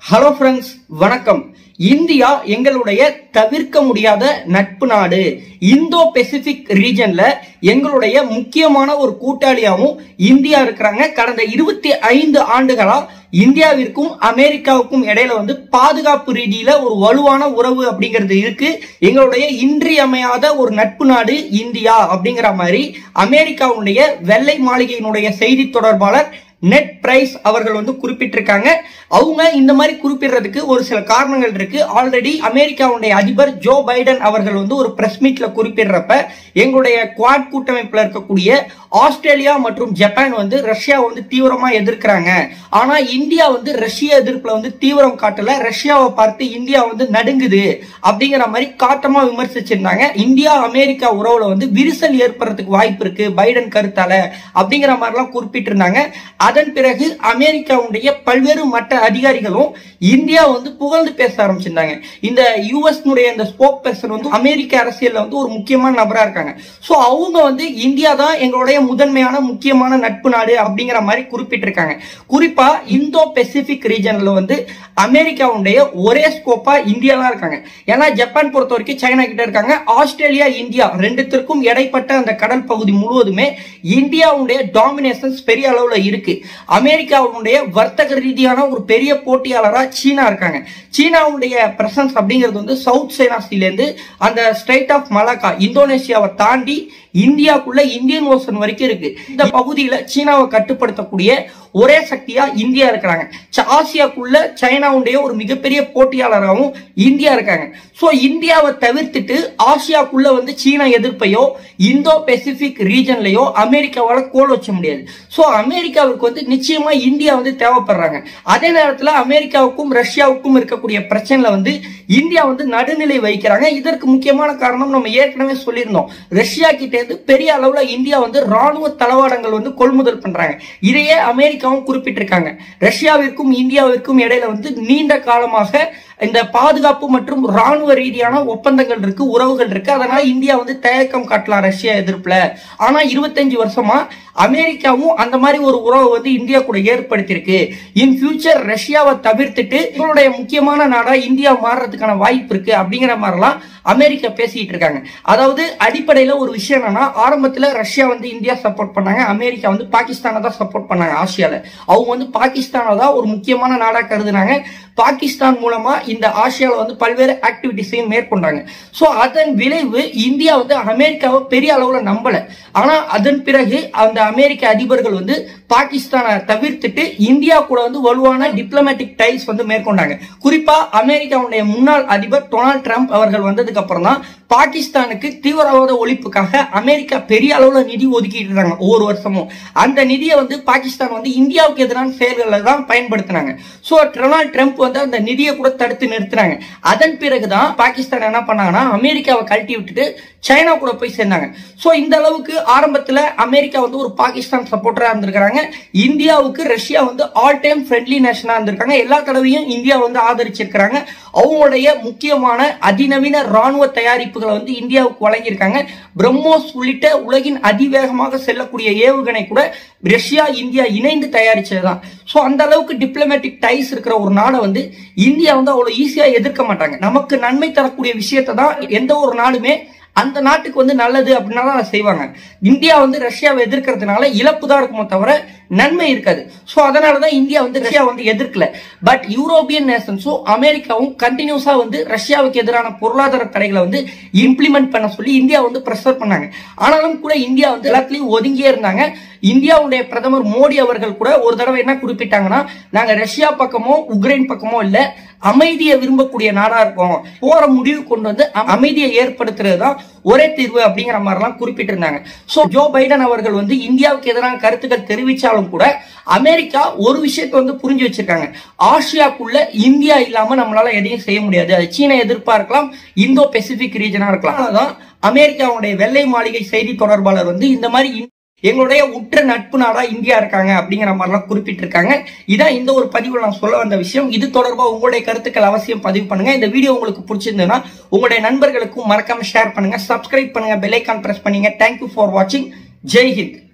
hello friends வணக்கம் India எங்களுடைய தவிர்க்க முடியாத நட்பு நாடு இந்தோ பெசிபிக் ரீஜன்ல எங்களுடைய முக்கியமான ஒரு கூட்டாளியாவும் இந்தியா இருக்கிறாங்க கடந்த இருபத்தி ஐந்து ஆண்டுகளா இந்தியாவிற்கும் அமெரிக்காவுக்கும் இடையில வந்து பாதுகாப்பு ரீதியில ஒரு வலுவான உறவு அப்படிங்கிறது இருக்கு எங்களுடைய இன்றியமையாத ஒரு நட்பு நாடு இந்தியா அப்படிங்கிற மாதிரி அமெரிக்காவுடைய வெள்ளை மாளிகையினுடைய செய்தி தொடர்பாளர் நெட் பிரைஸ் அவர்கள் வந்து குறிப்பிட்டிருக்காங்க அவங்க இந்த மாதிரி குறிப்பிடுறதுக்கு ஒரு சில காரணங்கள் இருக்கு ஆல்ரெடி அமெரிக்காவுடைய அதிபர் ஜோ பைடன் அவர்கள் வந்து ஒரு பிரஸ் மீட்ல குறிப்பிடுறப்ப எங்களுடைய குவாட் கூட்டமைப்புல இருக்கக்கூடிய ஆஸ்திரேலியா மற்றும் ஜப்பான் வந்து ரஷ்யா வந்து தீவிரமா எதிர்க்கிறாங்க ஆனா இந்தியா வந்து ரஷ்ய எதிர்ப்புல வந்து தீவிரம் காட்டல ரஷ்யாவை பார்த்து இந்தியா வந்து நடுங்குது அப்படிங்கிற மாதிரி காட்டமா விமர்சிச்சிருந்தாங்க இந்தியா அமெரிக்கா உறவுல வந்து விரிசல் ஏற்படுறதுக்கு வாய்ப்பு இருக்கு பைடன் கருத்தால அப்படிங்கிற மாதிரிலாம் குறிப்பிட்டிருந்தாங்க அதன் பிறகு அமெரிக்காவுடைய பல்வேறு மற்ற அதிகாரிகளும் இந்தியா வந்து புகழ்ந்து பேச ஆரம்பிச்சிருந்தாங்க இந்த யூஎஸ் இந்த ஸ்போக் பர்சன் வந்து அமெரிக்க அரசியல்ல வந்து ஒரு முக்கியமான நபரா இருக்காங்க சோ அவங்க வந்து இந்தியா தான் எங்களுடைய முதன்மையான முக்கியமான நட்பு நாடு அப்படிங்கிற மாதிரி குறிப்பிட்டிருக்காங்க குறிப்பா இந்தோ பெசிபிக் ரீஜன்ல வந்து அமெரிக்காவுடைய ஒரே ஸ்கோப்பா இந்தியா தான் இருக்காங்க ஏன்னா ஜப்பான் பொறுத்த வரைக்கும் சைனா கிட்ட இருக்காங்க ஆஸ்திரேலியா இந்தியா ரெண்டுத்திற்கும் இடைப்பட்ட அந்த கடல் பகுதி முழுவதுமே இந்தியாவுடைய டாமினேஷன்ஸ் பெரிய அளவுல இருக்கு அமெரிக்காவுடைய வர்த்தக ரீதியான ஒரு பெரிய போட்டியாளரா சீனா இருக்காங்க சீனாவுடைய பிரசன்ஸ் அப்படிங்கிறது வந்து சவுத் சைனா இருந்து அந்த ஸ்ட்ரைட் ஆஃப் மலாக்கா இந்தோனேஷியாவை தாண்டி இந்தியாக்குள்ள இந்தியன் ஓசன் வரைக்கும் இருக்கு இந்த பகுதியில சீனாவை கட்டுப்படுத்தக்கூடிய ஒரே சக்தியா இந்தியா இருக்கிறாங்க ச- ஆசியாக்குள்ள சைனாவுடைய ஒரு மிகப்பெரிய போட்டியாளராகவும் இந்தியா இருக்காங்க சோ இந்தியாவை தவிர்த்துட்டு ஆசியாக்குள்ள வந்து சீனா எதிர்ப்பையோ இந்தோ பெசிபிக் ரீஜன்லயோ அமெரிக்காவால கோல் வச்ச முடியாது சோ அமெரிக்காவுக்கு வந்து நிச்சயமா இந்தியா வந்து தேவைப்படுறாங்க அதே நேரத்துல அமெரிக்காவுக்கும் ரஷ்யாவுக்கும் இருக்கக்கூடிய பிரச்சனைல வந்து இந்தியா வந்து நடுநிலை வைக்கிறாங்க இதற்கு முக்கியமான காரணம் நம்ம ஏற்கனவே சொல்லியிருந்தோம் ரஷ்யா கிட்ட இருந்து பெரிய அளவுல இந்தியா வந்து ராணுவ தளவாடங்கள் வந்து கொள்முதல் பண்றாங்க இதையே அமெரிக்காவும் குறிப்பிட்டிருக்காங்க ரஷ்யாவிற்கும் இந்தியாவிற்கும் இடையில வந்து நீண்ட காலமாக இந்த பாதுகாப்பு மற்றும் ராணுவ ரீதியான ஒப்பந்தங்கள் இருக்கு உறவுகள் இருக்கு அதனால இந்தியா வந்து தயக்கம் காட்டலாம் ரஷ்யா எதிர்ப்புல ஆனா இருபத்தஞ்சு வருஷமா அமெரிக்காவும் அந்த மாதிரி ஒரு உறவை வந்து இந்தியா கூட ஏற்படுத்தியிருக்கு இன் ஃபியூச்சர் ரஷ்யாவை தவிர்த்துட்டு இவங்களுடைய முக்கியமான நாடா இந்தியா மாறுறதுக்கான வாய்ப்பு இருக்கு அப்படிங்கிற மாதிரிலாம் அமெரிக்கா பேசிட்டு இருக்காங்க அதாவது அடிப்படையில ஒரு விஷயம் என்னன்னா ஆரம்பத்துல ரஷ்யா வந்து இந்தியா சப்போர்ட் பண்ணாங்க அமெரிக்கா வந்து பாகிஸ்தானை தான் சப்போர்ட் பண்ணாங்க ஆசியால அவங்க வந்து பாகிஸ்தானை தான் ஒரு முக்கியமான நாடா கருதுனாங்க பாகிஸ்தான் மூலமா இந்த ஆசியால வந்து பல்வேறு ஆக்டிவிட்டிஸையும் மேற்கொண்டாங்க சோ அதன் விளைவு இந்தியா வந்து அமெரிக்காவை பெரிய அளவுல நம்பல ஆனா அதன் பிறகு அந்த அமெரிக்க அதிபர்கள் வந்து பாகிஸ்தானை தவிர்த்துட்டு இந்தியா கூட வந்து வலுவான டிப்ளமேட்டிக் டைஸ் வந்து மேற்கொண்டாங்க குறிப்பா அமெரிக்காவுடைய முன்னாள் அதிபர் டொனால்ட் ட்ரம்ப் அவர்கள் வந்ததுக்கு அப்புறம் தான் பாகிஸ்தானுக்கு தீவிரவாத ஒழிப்புக்காக அமெரிக்கா பெரிய அளவுல நிதி ஒதுக்கிட்டு இருக்காங்க ஒவ்வொரு வருஷமும் அந்த நிதியை வந்து பாகிஸ்தான் வந்து இந்தியாவுக்கு எதிரான செயல்களில் தான் பயன்படுத்தினாங்க சோ டொனால்ட் ட்ரம்ப் வந்து அந்த நிதியை கூட தடுத்து நிறுத்தினாங்க அதன் பிறகுதான் பாகிஸ்தான் என்ன பண்ணாங்கன்னா அமெரிக்காவை கழட்டி விட்டுட்டு சைனா கூட போய் சேர்ந்தாங்க சோ இந்த அளவுக்கு ஆரம்பத்துல அமெரிக்கா வந்து ஒரு பாகிஸ்தான் சப்போர்ட்டரா இருந்திருக்காங்க இந்தியாவுக்கு ரஷ்யா வந்து ஆல் டைம் ஃப்ரெண்ட்லி நேஷனா இருந்திருக்காங்க எல்லா தடவையும் இந்தியா வந்து ஆதரிச்சிருக்கிறாங்க அவங்களுடைய முக்கியமான அதிநவீன ராணுவ தயாரிப்புகளை வந்து இந்தியாவுக்கு வழங்கியிருக்காங்க பிரம்மோஸ் உள்ளிட்ட உலகின் அதிவேகமாக செல்லக்கூடிய ஏவுகணை கூட ரஷ்யா இந்தியா இணைந்து தயாரிச்சதுதான் சோ அந்த அளவுக்கு டிப்ளமேட்டிக் டைஸ் இருக்கிற ஒரு நாடை வந்து இந்தியா வந்து அவ்வளவு ஈஸியா எதிர்க்க மாட்டாங்க நமக்கு நன்மை தரக்கூடிய விஷயத்தை தான் எந்த ஒரு நாடுமே அந்த நாட்டுக்கு வந்து நல்லது அப்படின்னா தான் அதை செய்வாங்க இந்தியா வந்து ரஷ்யாவை எதிர்க்கிறதுனால இழப்பு தான் இருக்குமோ தவிர நன்மை இருக்காது சோ அதனாலதான் இந்தியா வந்து ரஷ்யா வந்து எதிர்க்கல பட் யூரோப்பியன் நேஷன்ஸும் அமெரிக்காவும் கண்டினியூஸா வந்து ரஷ்யாவுக்கு எதிரான பொருளாதார தடைகளை வந்து இம்ப்ளிமெண்ட் பண்ண சொல்லி இந்தியா வந்து ப்ரெஷர் பண்ணாங்க ஆனாலும் கூட இந்தியா வந்து எல்லாத்துலயும் ஒதுங்கியே இருந்தாங்க இந்தியாவுடைய பிரதமர் மோடி அவர்கள் கூட ஒரு தடவை என்ன குறிப்பிட்டாங்கன்னா நாங்க ரஷ்யா பக்கமோ உக்ரைன் பக்கமோ இல்ல அமைதியை விரும்பக்கூடிய நாடா இருக்கோம் போற முடிவு கொண்டு வந்து அ- அமைதியை ஏற்படுத்துறது தான் ஒரே தீர்வு அப்படிங்கிற மாதிரிலாம் குறிப்பிட்டிருந்தாங்க சோ ஜோ பைடன் அவர்கள் வந்து இந்தியாவுக்கு எதிரான கருத்துக்கள் தெரிவிச்சாலும் கூட அமெரிக்கா ஒரு விஷயத்தை வந்து புரிஞ்சு வச்சிருக்காங்க ஆசியாக்குள்ள இந்தியா இல்லாம நம்மளால எதையும் செய்ய முடியாது அது சீன எதிர்ப்பா இருக்கலாம் இந்தோ பெசிபிக் ரீஜனா இருக்கலாம் அதான் அமெரிக்காவுடைய வெள்ளை மாளிகை செய்தி தொடர்பாளர் வந்து இந்த மாதிரி இந்- எங்களுடைய உற்ற நட்பு நாடா இந்தியா இருக்காங்க அப்படிங்கிற மாதிரிலாம் குறிப்பிட்டிருக்காங்க இதான் இந்த ஒரு பதிவுல நான் சொல்ல வந்த விஷயம் இது தொடர்பா உங்களுடைய கருத்துக்கள் அவசியம் பதிவு பண்ணுங்க இந்த வீடியோ உங்களுக்கு பிடிச்சிருந்ததுன்னா உங்களுடைய நண்பர்களுக்கும் மறக்காம ஷேர் பண்ணுங்க சப்ஸ்கிரைப் பண்ணுங்க பெல் ஐக்கான் பிரஸ் பண்ணுங்க தேங்க்யூ ஃபார் வாட்சிங் ஜெய் ஹிந்த்